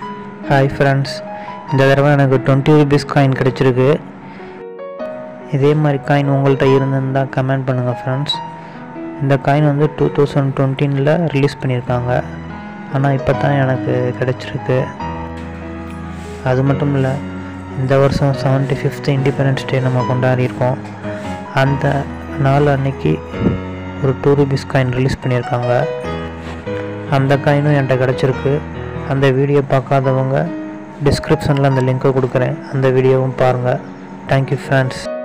hi friends இந்த தடவை எனக்கு டுவெண்ட்டி ருபீஸ் காயின் கிடச்சிருக்கு இதே மாதிரி காயின் உங்கள்கிட்ட இருந்திருந்தா கமெண்ட் பண்ணுங்கள் ஃப்ரெண்ட்ஸ் இந்த காயின் வந்து டூ தௌசண்ட் டுவெண்ட்டீனில் ரிலீஸ் பண்ணியிருக்காங்க ஆனால் இப்போ தான் எனக்கு கிடச்சிருக்கு அது மட்டும் இல்லை இந்த வருஷம் செவன்ட்டி ஃபிஃப்த் இண்டிபெண்டன்ஸ் டே நம்ம கொண்டாடியிருக்கோம் அந்த நாள் அன்னைக்கு ஒரு டூ ருபீஸ் காயின் ரிலீஸ் பண்ணியிருக்காங்க அந்த காயினும் என்கிட்ட கிடச்சிருக்கு அந்த வீடியோ பார்க்காதவங்க டிஸ்கிரிப்ஷனில் அந்த லிங்க்கை கொடுக்குறேன் அந்த வீடியோவும் பாருங்கள் தேங்க்யூ ஃப்ரெண்ட்ஸ்